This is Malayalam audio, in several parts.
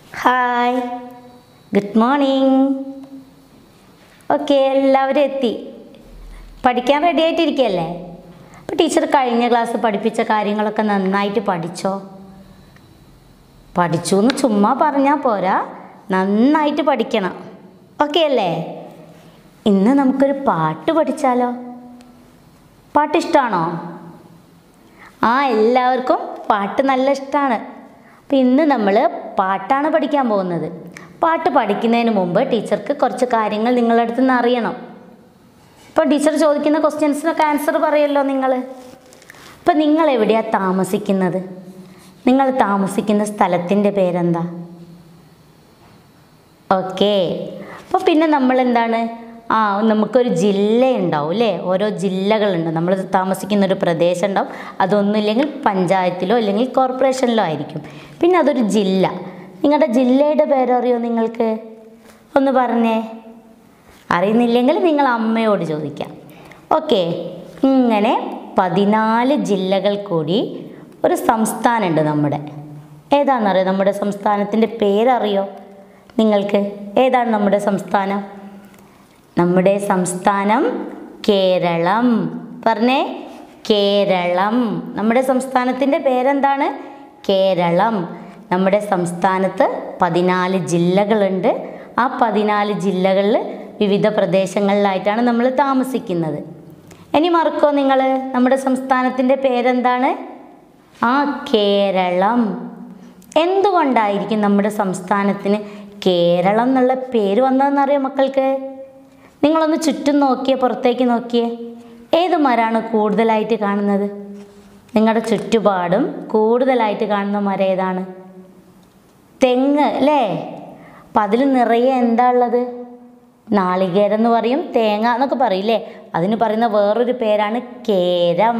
ഹായ് ഗുഡ് മോർണിംഗ് ഓക്കെ എല്ലാവരും എത്തി പഠിക്കാൻ റെഡി ആയിട്ടിരിക്കുകയല്ലേ അപ്പോൾ ടീച്ചർ കഴിഞ്ഞ ക്ലാസ് പഠിപ്പിച്ച കാര്യങ്ങളൊക്കെ നന്നായിട്ട് പഠിച്ചോ പഠിച്ചു എന്ന് ചുമ്മാ പറഞ്ഞാൽ പോരാ നന്നായിട്ട് പഠിക്കണം ഓക്കെ അല്ലേ ഇന്ന് നമുക്കൊരു പാട്ട് പഠിച്ചാലോ പാട്ട് ഇഷ്ടമാണോ ആ എല്ലാവർക്കും പാട്ട് നല്ല ഇഷ്ടമാണ് അപ്പോൾ ഇന്ന് നമ്മൾ പാട്ടാണ് പഠിക്കാൻ പോകുന്നത് പാട്ട് പഠിക്കുന്നതിന് മുമ്പ് ടീച്ചർക്ക് കുറച്ച് കാര്യങ്ങൾ നിങ്ങളുടെ അടുത്ത് നിന്ന് അറിയണം ഇപ്പോൾ ടീച്ചർ ചോദിക്കുന്ന ക്വസ്റ്റ്യൻസിനൊക്കെ ആൻസർ പറയല്ലോ നിങ്ങൾ അപ്പോൾ നിങ്ങൾ എവിടെയാണ് താമസിക്കുന്നത് നിങ്ങൾ താമസിക്കുന്ന സ്ഥലത്തിൻ്റെ പേരെന്താ ഓക്കെ അപ്പോൾ പിന്നെ നമ്മൾ എന്താണ് ആ നമുക്കൊരു ജില്ലയുണ്ടാവും അല്ലേ ഓരോ ജില്ലകളുണ്ട് നമ്മൾ താമസിക്കുന്ന ഒരു പ്രദേശം ഉണ്ടാവും അതൊന്നുമില്ലെങ്കിൽ പഞ്ചായത്തിലോ അല്ലെങ്കിൽ കോർപ്പറേഷനിലോ ആയിരിക്കും പിന്നെ അതൊരു ജില്ല നിങ്ങളുടെ ജില്ലയുടെ പേരറിയോ നിങ്ങൾക്ക് ഒന്ന് പറഞ്ഞേ അറിയുന്നില്ലെങ്കിൽ നിങ്ങൾ അമ്മയോട് ചോദിക്കാം ഓക്കെ ഇങ്ങനെ പതിനാല് ജില്ലകൾ കൂടി ഒരു സംസ്ഥാനമുണ്ട് നമ്മുടെ ഏതാണെന്നറിയോ നമ്മുടെ സംസ്ഥാനത്തിൻ്റെ പേരറിയോ നിങ്ങൾക്ക് ഏതാണ് നമ്മുടെ സംസ്ഥാനം നമ്മുടെ സംസ്ഥാനം കേരളം പറഞ്ഞേ കേരളം നമ്മുടെ സംസ്ഥാനത്തിൻ്റെ പേരെന്താണ് കേരളം നമ്മുടെ സംസ്ഥാനത്ത് പതിനാല് ജില്ലകളുണ്ട് ആ പതിനാല് ജില്ലകളിൽ വിവിധ പ്രദേശങ്ങളിലായിട്ടാണ് നമ്മൾ താമസിക്കുന്നത് ഇനി മറക്കോ നിങ്ങൾ നമ്മുടെ സംസ്ഥാനത്തിൻ്റെ പേരെന്താണ് ആ കേരളം എന്തുകൊണ്ടായിരിക്കും നമ്മുടെ സംസ്ഥാനത്തിന് കേരളം എന്നുള്ള പേര് വന്നതെന്നറിയോ മക്കൾക്ക് നിങ്ങളൊന്ന് ചുറ്റും നോക്കിയേ പുറത്തേക്ക് നോക്കിയേ ഏത് മരമാണ് കൂടുതലായിട്ട് കാണുന്നത് നിങ്ങളുടെ ചുറ്റുപാടും കൂടുതലായിട്ട് കാണുന്ന മരം ഏതാണ് തെങ്ങ് അല്ലേ അപ്പം അതിൽ നിറയെ എന്താ ഉള്ളത് നാളികേരം എന്ന് പറയും തേങ്ങ എന്നൊക്കെ പറയില്ലേ അതിന് പറയുന്ന വേറൊരു പേരാണ് കേരം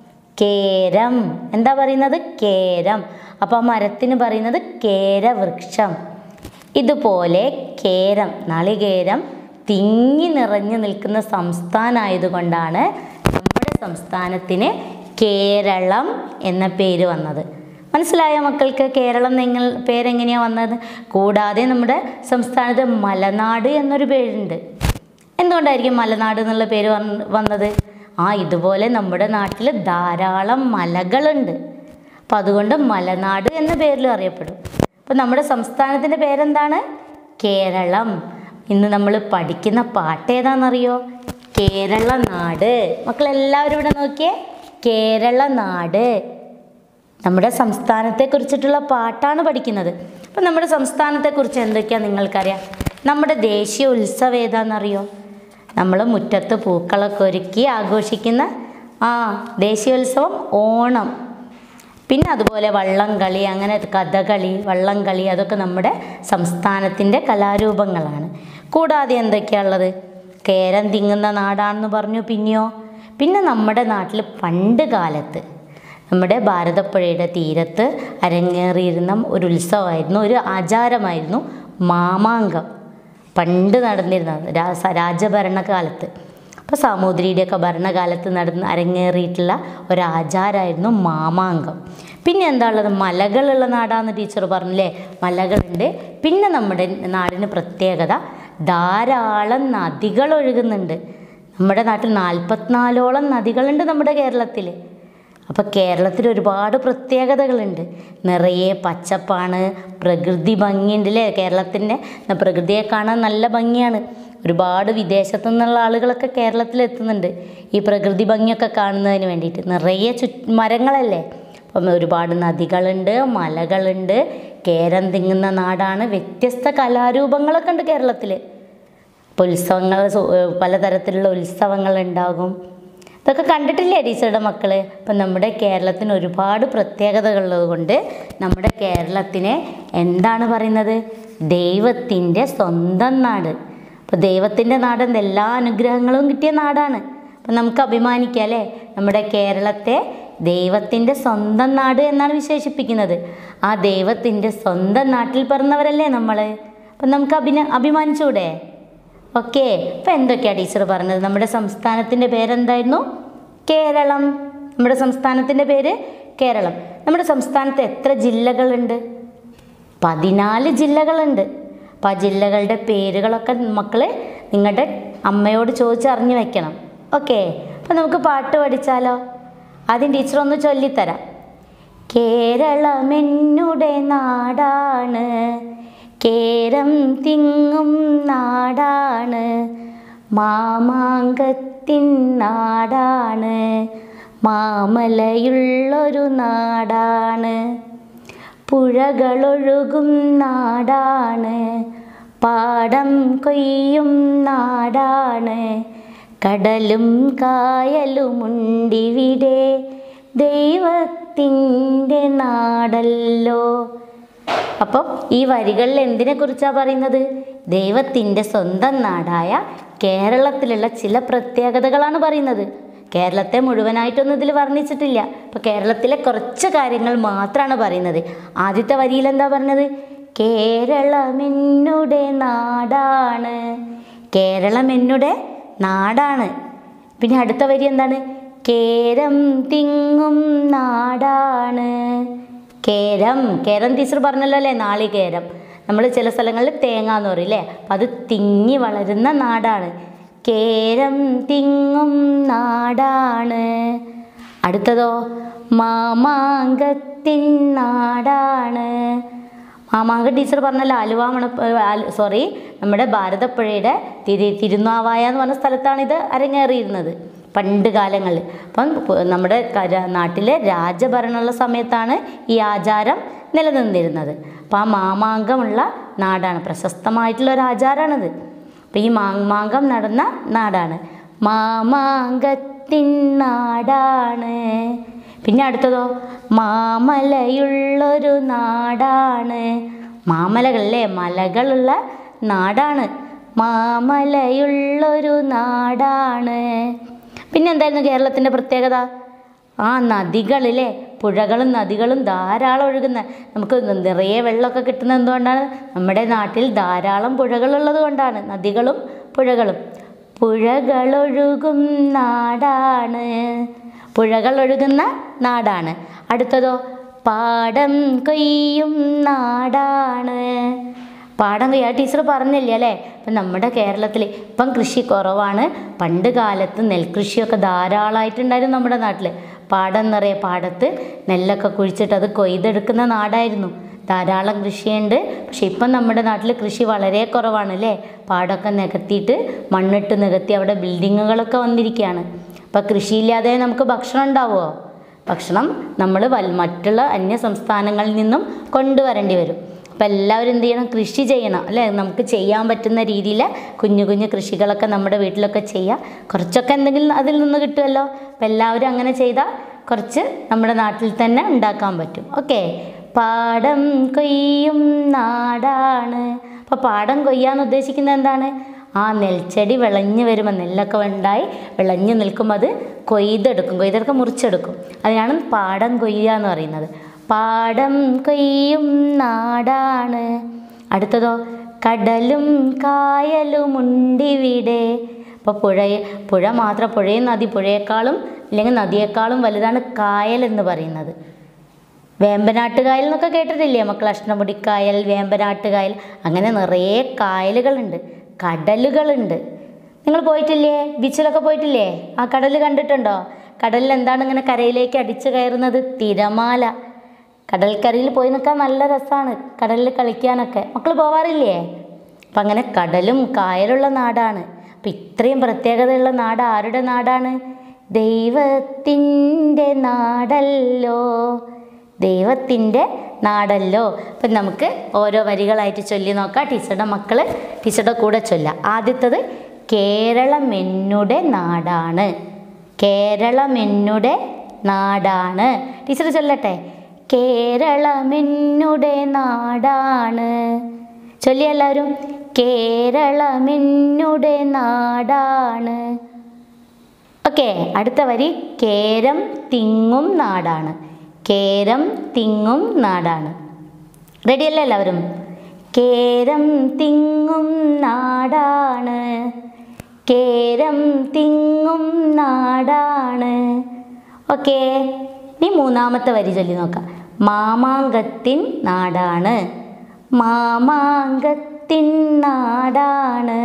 കേരം എന്താ പറയുന്നത് കേരം അപ്പോൾ ആ മരത്തിന് പറയുന്നത് കേരവൃക്ഷം ഇതുപോലെ കേരം നാളികേരം തിങ്ങി നിറഞ്ഞു നിൽക്കുന്ന സംസ്ഥാനമായതുകൊണ്ടാണ് നമ്മുടെ സംസ്ഥാനത്തിന് കേരളം എന്ന പേര് വന്നത് മനസ്സിലായോ മക്കൾക്ക് കേരളം നിങ്ങൾ പേരെങ്ങനെയാണ് വന്നത് കൂടാതെ നമ്മുടെ സംസ്ഥാനത്ത് മലനാട് എന്നൊരു പേരുണ്ട് എന്തുകൊണ്ടായിരിക്കും മലനാട് എന്നുള്ള പേര് വന്ന് വന്നത് ആ ഇതുപോലെ നമ്മുടെ നാട്ടിൽ ധാരാളം മലകളുണ്ട് അപ്പം അതുകൊണ്ട് മലനാട് എന്ന പേരിലും അറിയപ്പെടും അപ്പം നമ്മുടെ സംസ്ഥാനത്തിൻ്റെ പേരെന്താണ് കേരളം ഇന്ന് നമ്മൾ പഠിക്കുന്ന പാട്ട് ഏതാണെന്നറിയോ കേരള നാട് മക്കളെല്ലാവരും ഇവിടെ നോക്കിയേ കേരള നാട് നമ്മുടെ സംസ്ഥാനത്തെക്കുറിച്ചിട്ടുള്ള പാട്ടാണ് പഠിക്കുന്നത് അപ്പം നമ്മുടെ സംസ്ഥാനത്തെക്കുറിച്ച് എന്തൊക്കെയാണ് നിങ്ങൾക്കറിയാം നമ്മുടെ ദേശീയ ഉത്സവം ഏതാണെന്നറിയോ നമ്മൾ മുറ്റത്ത് പൂക്കളൊക്കെ ഒരുക്കി ആഘോഷിക്കുന്ന ആ ദേശീയോത്സവം ഓണം പിന്നെ അതുപോലെ വള്ളംകളി അങ്ങനെ കഥകളി വള്ളംകളി അതൊക്കെ നമ്മുടെ സംസ്ഥാനത്തിൻ്റെ കലാരൂപങ്ങളാണ് കൂടാതെ എന്തൊക്കെയാണുള്ളത് കേരം തിങ്ങുന്ന നാടാണെന്ന് പറഞ്ഞു പിന്നെയോ പിന്നെ നമ്മുടെ നാട്ടിൽ പണ്ട് കാലത്ത് നമ്മുടെ ഭാരതപ്പുഴയുടെ തീരത്ത് അരങ്ങേറിയിരുന്ന ഒരു ഉത്സവമായിരുന്നു ഒരു ആചാരമായിരുന്നു മാമാങ്കം പണ്ട് നടന്നിരുന്നത് രാസ രാജഭരണകാലത്ത് അപ്പോൾ സാമൂതിരിയുടെയൊക്കെ ഭരണകാലത്ത് നടന്ന് അരങ്ങേറിയിട്ടുള്ള ഒരാചാരമായിരുന്നു മാമാങ്കം പിന്നെ എന്താ ഉള്ളത് മലകളുള്ള നാടാന്ന് ടീച്ചർ പറഞ്ഞില്ലേ മലകളുണ്ട് പിന്നെ നമ്മുടെ നാടിന് പ്രത്യേകത ധാരാളം നദികൾ ഒഴുകുന്നുണ്ട് നമ്മുടെ നാട്ടിൽ നാൽപ്പത്തിനാലോളം നദികളുണ്ട് നമ്മുടെ കേരളത്തിൽ അപ്പോൾ കേരളത്തിൽ ഒരുപാട് പ്രത്യേകതകളുണ്ട് നിറയെ പച്ചപ്പാണ് പ്രകൃതി ഭംഗിയുണ്ട് അല്ലേ കേരളത്തിൻ്റെ പ്രകൃതിയെ കാണാൻ നല്ല ഭംഗിയാണ് ഒരുപാട് വിദേശത്തു നിന്നുള്ള ആളുകളൊക്കെ കേരളത്തിൽ എത്തുന്നുണ്ട് ഈ പ്രകൃതി ഭംഗിയൊക്കെ കാണുന്നതിന് വേണ്ടിയിട്ട് നിറയെ ചു മരങ്ങളല്ലേ അപ്പം ഒരുപാട് നദികളുണ്ട് മലകളുണ്ട് കേരം തിങ്ങുന്ന നാടാണ് വ്യത്യസ്ത കലാരൂപങ്ങളൊക്കെ ഉണ്ട് കേരളത്തിൽ ഇപ്പോൾ ഉത്സവങ്ങൾ പലതരത്തിലുള്ള ഉത്സവങ്ങൾ ഉണ്ടാകും ഇതൊക്കെ കണ്ടിട്ടില്ലേ ടീച്ചറുടെ മക്കൾ അപ്പം നമ്മുടെ കേരളത്തിന് ഒരുപാട് പ്രത്യേകതകളുള്ളത് കൊണ്ട് നമ്മുടെ കേരളത്തിനെ എന്താണ് പറയുന്നത് ദൈവത്തിൻ്റെ സ്വന്തം നാട് അപ്പോൾ ദൈവത്തിൻ്റെ നാട് എന്ത് എല്ലാ അനുഗ്രഹങ്ങളും കിട്ടിയ നാടാണ് അപ്പം നമുക്ക് അഭിമാനിക്കാം അല്ലേ നമ്മുടെ കേരളത്തെ ദൈവത്തിൻ്റെ സ്വന്തം നാട് എന്നാണ് വിശേഷിപ്പിക്കുന്നത് ആ ദൈവത്തിൻ്റെ സ്വന്തം നാട്ടിൽ പിറന്നവരല്ലേ നമ്മൾ അപ്പം നമുക്ക് അഭിന അഭിമാനിച്ചൂടെ ഓക്കെ അപ്പം എന്തൊക്കെയാണ് ടീച്ചർ പറഞ്ഞത് നമ്മുടെ സംസ്ഥാനത്തിൻ്റെ പേരെന്തായിരുന്നു കേരളം നമ്മുടെ സംസ്ഥാനത്തിൻ്റെ പേര് കേരളം നമ്മുടെ സംസ്ഥാനത്ത് എത്ര ജില്ലകളുണ്ട് പതിനാല് ജില്ലകളുണ്ട് അപ്പോൾ ആ ജില്ലകളുടെ പേരുകളൊക്കെ മക്കൾ നിങ്ങളുടെ അമ്മയോട് ചോദിച്ചറിഞ്ഞു വെക്കണം ഓക്കെ അപ്പോൾ നമുക്ക് പാട്ട് പഠിച്ചാലോ ആദ്യം ടീച്ചർ ഒന്ന് ചൊല്ലിത്തരാം കേരളമെന്നുടെ നാടാണ് കേരം തിങ്ങും നാടാണ് മാമാങ്കത്തിൻ നാടാണ് മാമലയുള്ളൊരു നാടാണ് പുഴകളൊഴുകും നാടാണ് പാടം കൊയ്യും നാടാണ് കടലും കായലുമുണ്ടിവിടെ ദൈവത്തിൻ്റെ നാടല്ലോ അപ്പം ഈ വരികളിൽ എന്തിനെ കുറിച്ചാണ് പറയുന്നത് ദൈവത്തിൻ്റെ സ്വന്തം നാടായ കേരളത്തിലുള്ള ചില പ്രത്യേകതകളാണ് പറയുന്നത് കേരളത്തെ മുഴുവനായിട്ടൊന്നും ഇതിൽ വർണ്ണിച്ചിട്ടില്ല അപ്പോൾ കേരളത്തിലെ കുറച്ച് കാര്യങ്ങൾ മാത്രമാണ് പറയുന്നത് ആദ്യത്തെ വരിയിൽ എന്താ പറഞ്ഞത് കേരളമെന്നുടെ നാടാണ് കേരളം എന്നുടെ നാടാണ് പിന്നെ അടുത്ത വരി എന്താണ് കേരം തിങ്ങും നാടാണ് കേരം കേരം ടീച്ചർ പറഞ്ഞല്ലോ അല്ലേ നാളികേരം നമ്മൾ ചില സ്ഥലങ്ങളിൽ തേങ്ങ എന്ന് പറയും അല്ലേ അപ്പം അത് തിങ്ങി വളരുന്ന നാടാണ് കേരം തിങ്ങും നാടാണ് അടുത്തതോ മാമാങ്കത്തിൻ നാടാണ് മാമാങ്ക ടീച്ചർ പറഞ്ഞല്ലോ ആലുവ മണ സോറി നമ്മുടെ ഭാരതപ്പുഴയുടെ തിരു തിരുനാവായ എന്ന് പറഞ്ഞ സ്ഥലത്താണ് ഇത് അരങ്ങേറിയിരുന്നത് പണ്ട് കാലങ്ങളിൽ അപ്പം പു- നമ്മുടെ കര- നാട്ടിലെ രാജഭരണമുള്ള സമയത്താണ് ഈ ആചാരം നിലനിന്നിരുന്നത് അപ്പം ആ മാമാങ്കമുള്ള നാടാണ് പ്രശസ്തമായിട്ടുള്ള ഒരു ആചാരമാണിത് അപ്പം ഈ മാമാങ്കം നടന്ന നാടാണ് മാമാങ്കത്തിൻ നാടാണ് പിന്നെ അടുത്തതോ മാമലയുള്ളൊരു നാടാണ് മാമലകളല്ലേ മലകളുള്ള നാടാണ് മാമലയുള്ളൊരു നാടാണ് പിന്നെ എന്തായിരുന്നു കേരളത്തിൻ്റെ പ്രത്യേകത ആ നദികളിലെ പുഴകളും നദികളും ധാരാളം ഒഴുകുന്ന നമുക്ക് നിറയെ വെള്ളമൊക്കെ കിട്ടുന്നത് എന്തുകൊണ്ടാണ് നമ്മുടെ നാട്ടിൽ ധാരാളം പുഴകളുള്ളത് കൊണ്ടാണ് നദികളും പുഴകളും പുഴകളൊഴുകും നാടാണ് പുഴകൾ ഒഴുകുന്ന നാടാണ് അടുത്തതോ പാടം കൊയ്യും നാടാണ് പാടം കൊയ്യാ ടീച്ചർ പറഞ്ഞില്ലേ അല്ലേ അപ്പം നമ്മുടെ കേരളത്തിൽ ഇപ്പം കൃഷി കുറവാണ് പണ്ട് കാലത്ത് നെൽകൃഷിയൊക്കെ ധാരാളമായിട്ടുണ്ടായിരുന്നു നമ്മുടെ നാട്ടിൽ പാടം നിറയെ പാടത്ത് നെല്ലൊക്കെ കുഴിച്ചിട്ട് അത് കൊയ്തെടുക്കുന്ന നാടായിരുന്നു ധാരാളം കൃഷിയുണ്ട് പക്ഷെ ഇപ്പം നമ്മുടെ നാട്ടിൽ കൃഷി വളരെ കുറവാണ് അല്ലേ പാടമൊക്കെ നികത്തിയിട്ട് മണ്ണിട്ട് നികത്തി അവിടെ ബിൽഡിങ്ങുകളൊക്കെ വന്നിരിക്കുകയാണ് അപ്പം കൃഷിയില്ലാതെ നമുക്ക് ഭക്ഷണം ഉണ്ടാവുമോ ഭക്ഷണം നമ്മൾ വൽ മറ്റുള്ള അന്യ സംസ്ഥാനങ്ങളിൽ നിന്നും കൊണ്ടുവരേണ്ടി വരും അപ്പം എല്ലാവരും എന്ത് ചെയ്യണം കൃഷി ചെയ്യണം അല്ലേ നമുക്ക് ചെയ്യാൻ പറ്റുന്ന രീതിയിൽ കുഞ്ഞു കുഞ്ഞു കൃഷികളൊക്കെ നമ്മുടെ വീട്ടിലൊക്കെ ചെയ്യാം കുറച്ചൊക്കെ എന്തെങ്കിലും അതിൽ നിന്ന് കിട്ടുമല്ലോ അപ്പം എല്ലാവരും അങ്ങനെ ചെയ്താൽ കുറച്ച് നമ്മുടെ നാട്ടിൽ തന്നെ ഉണ്ടാക്കാൻ പറ്റും ഓക്കെ പാടം കൊയ്യും നാടാണ് അപ്പോൾ പാടം കൊയ്യാന്ന് ഉദ്ദേശിക്കുന്നത് എന്താണ് ആ നെൽച്ചെടി വിളഞ്ഞ് വരുമ്പോൾ നെല്ലൊക്കെ ഉണ്ടായി വിളഞ്ഞ് നിൽക്കുമ്പോൾ അത് കൊയ്തെടുക്കും കൊയ്തെടുക്കും മുറിച്ചെടുക്കും അതിനാണ് പാടം കൊയ്യുക എന്ന് പറയുന്നത് പാടം കൊയ്യും നാടാണ് അടുത്തതോ കടലും കായലും ഉണ്ടിവിടെ അപ്പോൾ പുഴ പുഴ മാത്രം പുഴയും നദി പുഴയേക്കാളും അല്ലെങ്കിൽ നദിയേക്കാളും വലുതാണ് കായൽ എന്ന് പറയുന്നത് വേമ്പനാട്ടുകായൽ എന്നൊക്കെ കേട്ടിട്ടില്ലേ മക്കൾ അഷ്ടമുടിക്കായൽ വേമ്പനാട്ടുകായൽ അങ്ങനെ നിറയെ കായലുകളുണ്ട് കടലുകളുണ്ട് നിങ്ങൾ പോയിട്ടില്ലേ ബീച്ചിലൊക്കെ പോയിട്ടില്ലേ ആ കടൽ കണ്ടിട്ടുണ്ടോ കടലിൽ എന്താണ് ഇങ്ങനെ കരയിലേക്ക് അടിച്ചു കയറുന്നത് തിരമാല കടൽക്കരയിൽ പോയി നിൽക്കാൻ നല്ല രസമാണ് കടലിൽ കളിക്കാനൊക്കെ മക്കൾ പോവാറില്ലേ അപ്പം അങ്ങനെ കടലും കായലുള്ള നാടാണ് അപ്പം ഇത്രയും പ്രത്യേകതയുള്ള നാട് ആരുടെ നാടാണ് ദൈവത്തിൻ്റെ നാടല്ലോ ദൈവത്തിൻ്റെ നാടല്ലോ അപ്പം നമുക്ക് ഓരോ വരികളായിട്ട് ചൊല്ലി നോക്കാം ടീച്ചറുടെ മക്കൾ ടീച്ചറുടെ കൂടെ ചൊല്ലാം ആദ്യത്തത് കേരളം എന്നുടെ നാടാണ് കേരളം എന്നുടെ നാടാണ് ടീച്ചർ ചൊല്ലട്ടെ കേരളം എന്നുടെ നാടാണ് ചൊല്ലി എല്ലാവരും കേരളം എന്നുടെ നാടാണ് ഓക്കെ അടുത്ത വരി കേരം തിങ്ങും നാടാണ് കേരം തിങ്ങും നാടാണ് റെഡിയല്ലേ എല്ലാവരും കേരം തിങ്ങും നാടാണ് കേരം തിങ്ങും നാടാണ് ഓക്കെ ഇനി മൂന്നാമത്തെ വരി ചൊല്ലി നോക്കാം മാമാങ്കത്തിൻ നാടാണ് മാമാങ്കത്തിൻ നാടാണ്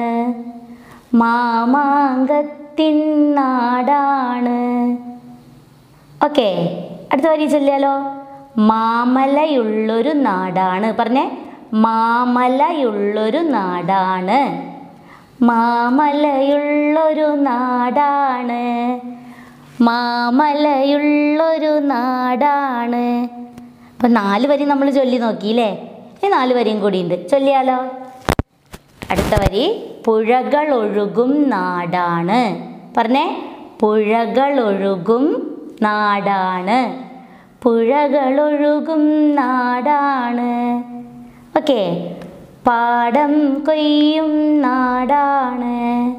മാമാങ്കത്തിൻ നാടാണ് ഓക്കെ അടുത്ത വരി ചൊല്ലിയാലോ മാമലയുള്ളൊരു നാടാണ് പറഞ്ഞേ മാമലയുള്ളൊരു നാടാണ് മാമലയുള്ളൊരു നാടാണ് മാമലയുള്ളൊരു നാടാണ് അപ്പം നാല് വരി നമ്മൾ ചൊല്ലി നോക്കിയില്ലേ ഈ നാല് വരിയും കൂടിയുണ്ട് ചൊല്ലിയാലോ അടുത്ത വരി പുഴകൾ ഒഴുകും നാടാണ് പറഞ്ഞേ പുഴകൾ ഒഴുകും നാടാണ് പുഴകൾ ഒഴുകും നാടാണ് ഓക്കെ പാടം കൊയ്യും നാടാണ്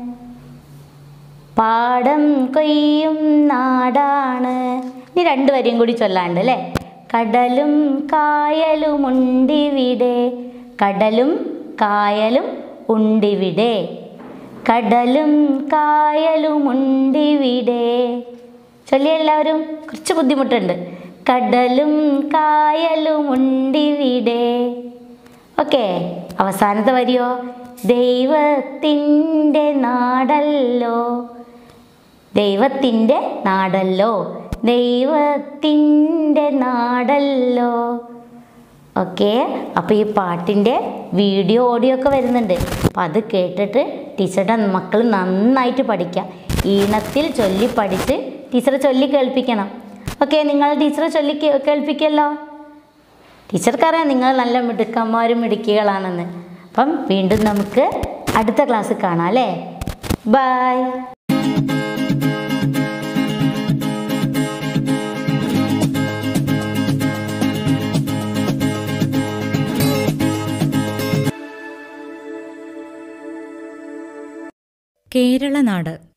പാടം കൊയ്യും നാടാണ് ഇനി രണ്ട് വരിയും കൂടി ചൊല്ലാണ്ട് അല്ലേ കടലും കായലും ഉണ്ടിവിടെ കടലും കായലും ഉണ്ടിവിടെ കടലും കായലും ഉണ്ടിവിടെ ചൊല്ലി എല്ലാവരും കുറച്ച് ബുദ്ധിമുട്ടുണ്ട് കടലും കായലും ഉണ്ടിവിടെ ഓക്കെ അവസാനത്തെ വരിയോ ദൈവത്തിൻ്റെ നാടല്ലോ ദൈവത്തിൻ്റെ നാടല്ലോ ദൈവത്തിൻ്റെ നാടല്ലോ ഓക്കെ അപ്പോൾ ഈ പാട്ടിൻ്റെ വീഡിയോ ഓഡിയോ ഒക്കെ വരുന്നുണ്ട് അപ്പം അത് കേട്ടിട്ട് ടീച്ചറുടെ മക്കൾ നന്നായിട്ട് പഠിക്കാം ഈണത്തിൽ ചൊല്ലി പഠിച്ച് ടീച്ചറെ ചൊല്ലി കേൾപ്പിക്കണം ഓക്കെ നിങ്ങൾ ടീച്ചറെ ചൊല്ലി കേ- കേൾപ്പിക്കല്ലോ ടീച്ചർക്കറിയാം നിങ്ങൾ നല്ല മിടുക്കന്മാരും മിടുക്കികളാണെന്ന് അപ്പം വീണ്ടും നമുക്ക് അടുത്ത ക്ലാസ് കാണാം അല്ലേ ബൈ കേരളനാട്